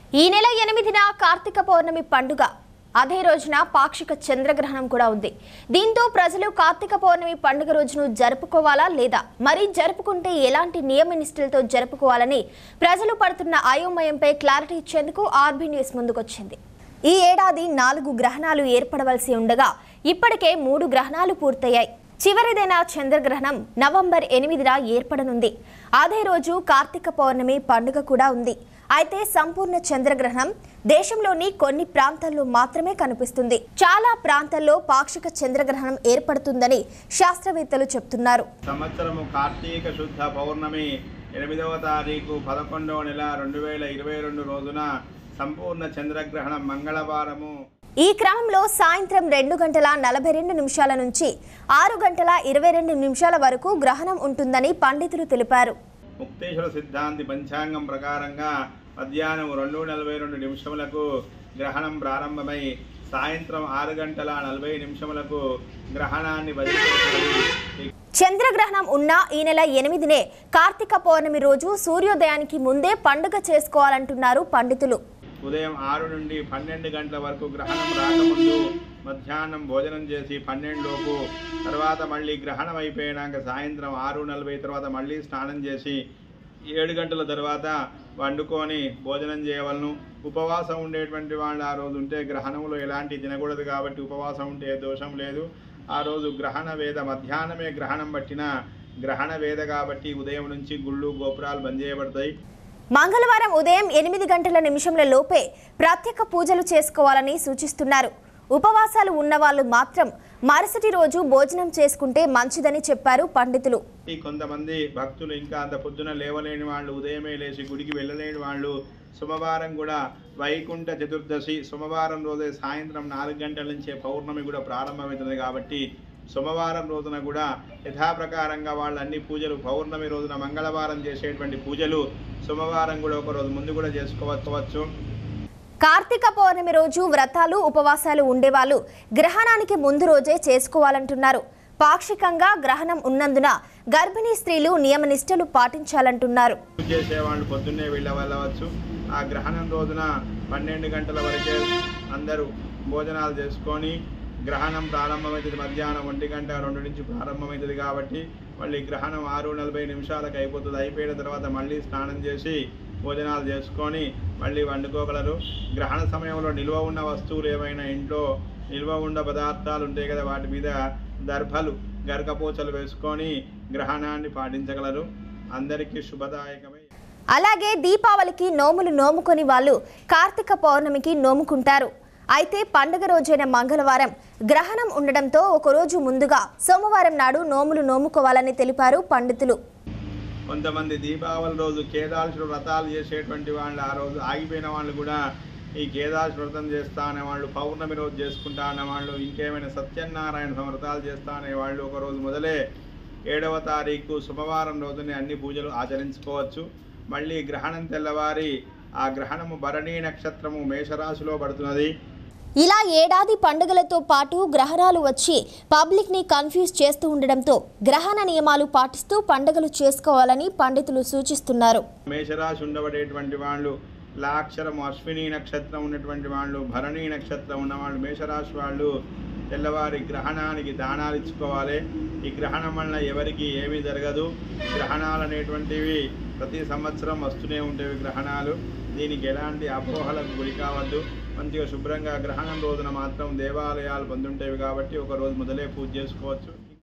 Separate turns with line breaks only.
ఈ నెల ఎనిమిదిన కార్తీక పౌర్ణమి పండుగ అదే రోజున పాక్షిక చంద్రగ్రహణం కూడా ఉంది దీంతో ప్రజలు కార్తీక పౌర్ణమి పండుగ రోజును జరుపుకోవాలా లేదా మరి జరుపుకుంటే ఎలాంటి నియమ నిష్ఠలతో జరుపుకోవాలని ప్రజలు పడుతున్న అయోమయంపై క్లారిటీ ఇచ్చేందుకు ఆర్బీ న్యూస్ ముందుకొచ్చింది ఈ ఏడాది నాలుగు గ్రహణాలు ఏర్పడవలసి ఉండగా ఇప్పటికే మూడు గ్రహణాలు పూర్తయ్యాయి చివరిదైన చంద్రగ్రహణం నవంబర్ ఎనిమిదిన ఏర్పడనుంది అదే రోజు కార్తీక పౌర్ణమి పండుగ కూడా ఉంది అయితే సంపూర్ణ చంద్రగ్రహణం దేశంలోని కొన్ని ప్రాంతాల్లో మాత్రమే కనిపిస్తుంది చాలా ప్రాంతాల్లో పాక్షిక చంద్రగ్రహణం ఏర్పడుతుందని శాస్త్రవేత్తలు చెప్తున్నారు
సంవత్సరము కార్తీక శుద్ధ పౌర్ణమి ఎనిమిదవ తారీఖు పదకొండవ నెల రెండు వేల ఇరవై రెండు రోజున సంపూర్ణ చంద్రగ్రహణం మంగళవారము
ఈ క్రమంలో సాయంత్రం రెండు గంటల నలభై రెండు నిమిషాల నుంచి ఆరు గంటల ఇరవై రెండు నిమిషాల వరకు గ్రహణం ఉంటుందని పండితులు తెలిపారు
ముక్తేశ్వర సిద్ధాంతి పంచాంగం ప్రకారంగా మధ్యాహ్నం రెండు నలభై రెండు నిమిషములకు గ్రహణం ప్రారంభమై సాయంత్రం ఆరు గంటల నలభై నిమిషములకు గ్రహణాన్ని వదిలిపెడుతుంది
చంద్రగ్రహణం ఉన్న ఈ నెల ఎనిమిదినే కార్తీక పౌర్ణమి రోజు సూర్యోదయానికి ముందే పండుగ చేసుకోవాలంటున్నారు పండితులు
ఉదయం ఆరు నుండి పన్నెండు గంటల వరకు గ్రహణం రాకముందు మధ్యాహ్నం భోజనం చేసి పన్నెండులోపు తర్వాత మళ్ళీ గ్రహణం అయిపోయినాక సాయంత్రం ఆరు నలభై తర్వాత మళ్ళీ స్నానం చేసి ఏడు గంటల తర్వాత వండుకొని భోజనం చేయవలను ఉపవాసం ఉండేటువంటి వాళ్ళు ఆ రోజు ఉంటే గ్రహణంలో ఎలాంటి తినకూడదు కాబట్టి ఉపవాసం ఉంటే దోషం లేదు ఆ రోజు గ్రహణ వేద మధ్యాహ్నమే గ్రహణం పట్టిన గ్రహణ వేద కాబట్టి ఉదయం నుంచి గుళ్ళు గోపురాలు బంద్ చేయబడతాయి
మంగళవారం ఉదయం ఎనిమిది గంటల నిమిషంల లోపే ప్రత్యేక పూజలు చేసుకోవాలని సూచిస్తున్నారు ఉపవాసాలు ఉన్నవాళ్ళు మాత్రం మరుసటి రోజు భోజనం చేసుకుంటే మంచిదని చెప్పారు పండితులు
ఈ కొంతమంది భక్తులు ఇంకా అంత పొద్దున లేవలేని వాళ్ళు ఉదయమే లేచి గుడికి వెళ్ళలేని వాళ్ళు సోమవారం కూడా వైకుంఠ చతుర్దశి సోమవారం రోజే సాయంత్రం నాలుగు గంటల నుంచే పౌర్ణమి కూడా ప్రారంభమవుతుంది కాబట్టి సోమవారం రోజున కూడా యథాప్రకారంగా వాళ్ళు అన్ని పూజలు పౌర్ణమి రోజున మంగళవారం చేసేటువంటి పూజలు సోమవారం కూడా ఒక రోజు ముందు కూడా చేసుకోవచ్చు
కార్తీక పౌర్ణమి రోజు వ్రతాలు ఉపవాసాలు ఉండేవాళ్ళు గ్రహణానికి ముందు రోజే చేసుకోవాలంటున్నారు పాక్షికంగా గ్రహణం ఉన్నందున గర్భిణీ స్త్రీలు నియమ నిష్టలు పాటించాలంటున్నారు
పూజ చేసేవాళ్ళు పొద్దున్నే వెళ్ళ వెళ్ళవచ్చు ఆ గ్రహణం రోజున పన్నెండు గంటల వరకే అందరూ భోజనాలు చేసుకొని గ్రహణం ప్రారంభమవుతుంది మధ్యాహ్నం ఒంటి గంట రెండు నుంచి ప్రారంభమవుతుంది కాబట్టి మళ్ళీ గ్రహణం ఆరు నలభై నిమిషాలకు అయిపోతుంది అయిపోయిన తర్వాత మళ్ళీ స్నానం చేసి భోజనాలు చేసుకొని మళ్ళీ వండుకోగలరు గ్రహణ సమయంలో నిల్వ ఉన్న వస్తువులు ఏమైనా ఇంట్లో నిల్వ ఉన్న పదార్థాలు ఉంటాయి కదా వాటి మీద దర్భలు గరకపోచలు వేసుకొని గ్రహణాన్ని పాటించగలరు అందరికీ శుభదాయకమై
అలాగే దీపావళికి నోములు నోముకొని వాళ్ళు కార్తీక పౌర్ణమికి నోముకుంటారు అయితే పండుగ రోజైన మంగళవారం గ్రహణం ఉండడంతో ఒకరోజు ముందుగా సోమవారం నాడు నోములు నోముకోవాలని తెలిపారు పండితులు
కొంతమంది దీపావళి రోజు కేదార్శుడు వ్రతాలు చేసేటువంటి వాళ్ళు ఆ రోజు ఆగిపోయిన వాళ్ళు కూడా ఈ కేదార్శుడు వ్రతం చేస్తా అనే వాళ్ళు పౌర్ణమి రోజు చేసుకుంటా అనే వాళ్ళు ఇంకేమైనా సత్యనారాయణ వ్రతాలు చేస్తా అనే వాళ్ళు ఒక రోజు మొదలే ఏడవ తారీఖు సోమవారం రోజునే అన్ని పూజలు ఆచరించుకోవచ్చు మళ్ళీ గ్రహణం తెల్లవారి ఆ గ్రహణము భరణీ నక్షత్రము మేషరాశిలో పడుతున్నది
ఇలా ఏడాది పండుగలతో పాటు గ్రహణాలు వచ్చి పబ్లిక్ ని కన్ఫ్యూజ్ చేస్తూ ఉండడంతో గ్రహణ నియమాలు పాటిస్తూ పండుగలు చేసుకోవాలని పండితులు సూచిస్తున్నారు
మేషరాశి ఉండబడేటువంటి వాళ్ళు లాక్షరము అశ్విని నక్షత్రం ఉన్నటువంటి వాళ్ళు భరణి నక్షత్రం ఉన్న వాళ్ళు మేషరాశి వాళ్ళు తెల్లవారి గ్రహణానికి దానాలు ఇచ్చుకోవాలి ఈ గ్రహణం వలన ఎవరికి ఏమీ జరగదు గ్రహణాలు అనేటువంటివి ప్రతి సంవత్సరం వస్తూనే ఉంటాయి గ్రహణాలు దీనికి ఎలాంటి అపోహలకు గురి కావద్దు మంచిగా శుభ్రంగా గ్రహణం రోజున మాత్రం దేవాలయాలు బంద్ ఉంటాయి కాబట్టి ఒక రోజు మొదలే పూజ చేసుకోవచ్చు